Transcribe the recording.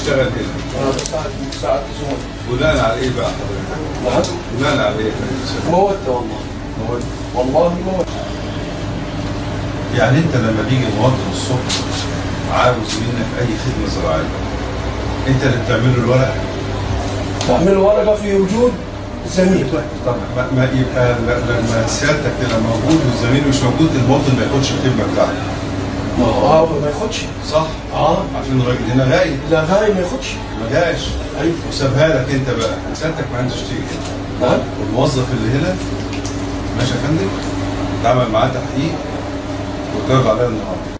بتشتغل هنا انا بساعد مساعد زملاء بناء على ايه بقى حضرتك؟ نعم بناء على ايه حضرتك بتشتغل؟ مودة والله مواد. والله مودة يعني انت لما بيجي موظف الصبح عاوز منك اي خدمه زراعيه انت اللي بتعمل له الورق تعمل ورقة في وجود زميل طب ما, ما يبقى ل- لما سيادتك تبقى موجود والزميل مش موجود المواطن ما ياخدش الخدمه بتاعته ما هو ما ياخدش صح؟ اه عشان الراجل هنا غايب لا غاي ما ياخدش ما جاش ايوه وسابها لك انت بقى سيادتك ما عندش تيجي نعم والموظف اللي هنا ماشي يا فندم اتعمل معاه تحقيق واتعرض عليها النهارده